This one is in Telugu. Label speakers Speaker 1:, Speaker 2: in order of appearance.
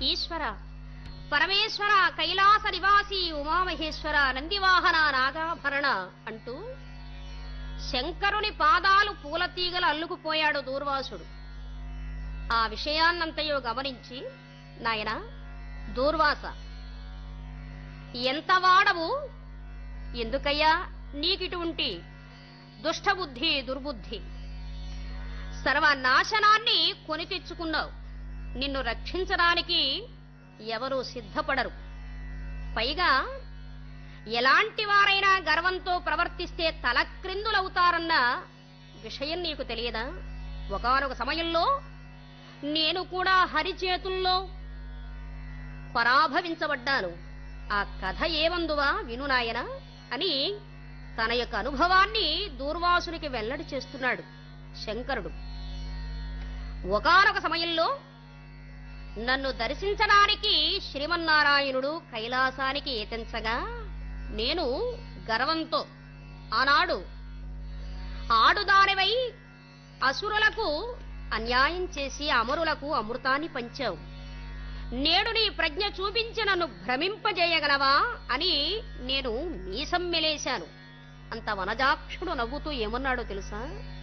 Speaker 1: ఈశ్వర పరమేశ్వర కైలాస నివాసి ఉమామహేశ్వర నందివాహన నాగాభరణ అంటూ శంకరుని పాదాలు పూలతీగలు అల్లుకుపోయాడు దూర్వాసుడు ఆ విషయాన్నంతయో గమనించి నాయనా దూర్వాస ఎంత వాడవు ఎందుకయ్యా నీకిటువంటి దుష్టబుద్ధి దుర్బుద్ధి సర్వనాశనాన్ని కొని తెచ్చుకున్నావు నిన్ను రక్షించడానికి ఎవరూ సిద్ధపడరు పైగా ఎలాంటి వారైనా గర్వంతో ప్రవర్తిస్తే తలక్రిందులవుతారన్న విషయం నీకు తెలియదా ఒకానొక సమయంలో నేను కూడా హరి చేతుల్లో పరాభవించబడ్డాను ఆ కథ ఏమందువా విను నాయనా అని తన యొక్క అనుభవాన్ని దూర్వాసునికి వెల్లడి చేస్తున్నాడు శంకరుడు ఒకానొక సమయంలో నన్ను దర్శించడానికి శ్రీమన్నారాయణుడు కైలాసానికి ఏతించగా నేను గర్వంతో ఆనాడు ఆడుదానివై అసురులకు అన్యాయం చేసి అమరులకు అమృతాన్ని పంచావు నేడు నీ ప్రజ్ఞ చూపించి నన్ను భ్రమింపజేయగలవా అని నేను మీసం మెలేశాను అంత వనజాక్షుడు నవ్వుతూ ఏమన్నాడో తెలుసా